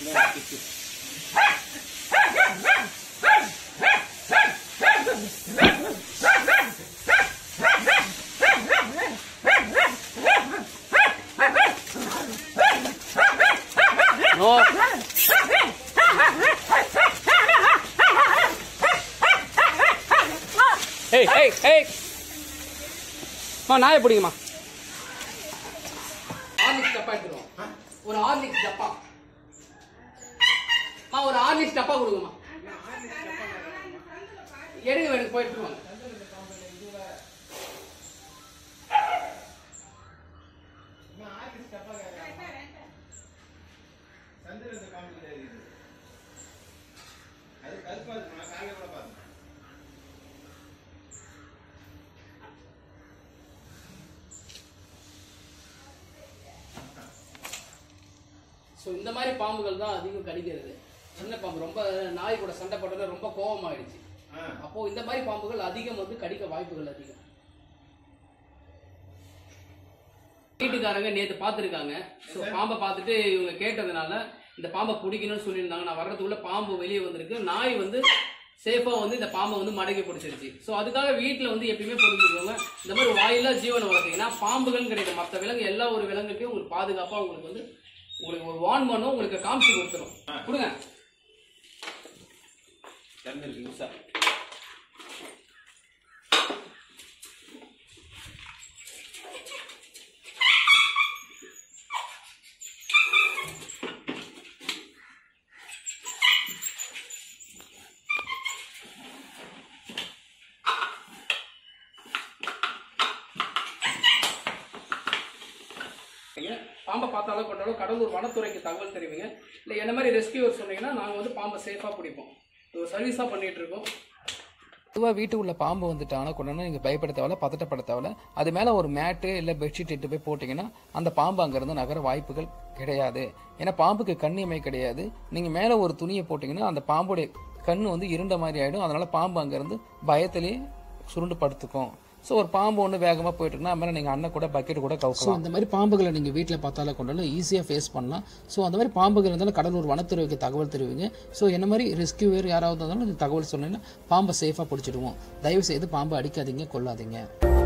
No ஏய் ஏய் ஏய் மா நாயை பிடிங்கம்மா ஆர்லிக்ஸ் டப்பா எடுத்துருவோம் ஒரு ஆர்லிக்ஸ் டப்பா மா ஒரு ஆர்லிக்ஸ் டப்பா கொடுங்கம்மா எடுங்க வேணும் போயிட்டு வாங்க ஸோ இந்த மாதிரி பாம்புகள் தான் அதிகம் கடிக்கிறது சின்ன பாம்பு ரொம்ப நாய் கூட சண்டை போட்டது ரொம்ப கோபமாயிடுச்சு அப்போ இந்த மாதிரி பாம்புகள் அதிகம் வந்து கடிக்க வாய்ப்புகள் அதிகம் வீட்டுக்காரங்க நேத்து பார்த்துருக்காங்க ஸோ பாம்பை பார்த்துட்டு இவங்க கேட்டதுனால இந்த பாம்பை பிடிக்கணும்னு சொல்லியிருந்தாங்க நான் வர்றதுக்குள்ள பாம்பு வெளியே வந்திருக்கு நாய் வந்து சேஃபா வந்து இந்த பாம்பை வந்து மடக்கி பிடிச்சிருச்சு ஸோ அதுக்காக வீட்டில் வந்து எப்பயுமே புரிஞ்சுக்கோங்க இந்த மாதிரி வாயிலா ஜீவனை வளர்த்தீங்கன்னா பாம்புகள் கிடையாது மற்ற விலங்கு எல்லா ஒரு விலங்குக்கும் உங்களுக்கு பாதுகாப்பாக உங்களுக்கு வந்து உங்களுக்கு ஒரு வான் பண்ணும் உங்களுக்கு காமிச்சு கொடுத்துரும் கொடுங்க திறந்துருக்கு யூஸா பண்ணுவீங்க. பாம்பை பார்த்தாலும் கொண்டாலும் கடலூர் வனத்துறைக்கு தகவல் தெரிவிங்க இல்லை என்ன மாதிரி ரெஸ்கியூவர் சொன்னீங்கன்னா நாங்கள் வந்து பாம்பை சேஃபாக பிடிப்போம் இது ஒரு சர்வீஸாக பண்ணிட்டு இருக்கோம் பொதுவாக வீட்டுக்குள்ள பாம்பு வந்துட்டாங்கன்னா கொண்டு நீங்கள் பயப்பட தேவையில்ல பதட்டப்பட தேவையில்ல அது மேலே ஒரு மேட்டு இல்லை பெட்ஷீட் இட்டு போய் போட்டிங்கன்னா அந்த பாம்பு அங்கேருந்து நகர வாய்ப்புகள் கிடையாது ஏன்னா பாம்புக்கு கண் இமை கிடையாது நீங்கள் மேலே ஒரு துணியை போட்டிங்கன்னா அந்த பாம்புடைய கண் வந்து இருண்ட மாதிரி ஆகிடும் அதனால் பாம்பு அங்கேருந்து பயத்திலேயே சுருண்டு படுத்துக்கும் ஸோ ஒரு பாம்பு ஒன்று வேகமாக போயிட்டு இருக்குன்னா அது மேலே நீங்கள் அண்ணன் கூட பக்கெட் கூட கவுக்கலாம் ஸோ இந்த மாதிரி பாம்புகளை நீங்கள் வீட்டில் பார்த்தாலும் கொண்டாலும் ஈஸியாக ஃபேஸ் பண்ணலாம் ஸோ அந்த மாதிரி பாம்புகள் இருந்தாலும் கடலூர் வனத்துறைக்கு தகவல் தெரிவிங்க ஸோ என்ன மாதிரி ரெஸ்கியூவர் யாராவது இருந்தாலும் இந்த தகவல் சொன்னீங்கன்னா பாம்பை சேஃபாக பிடிச்சிடுவோம் தயவு செய்து பாம்பை அடிக்காதீங்க கொல்லாதீங்க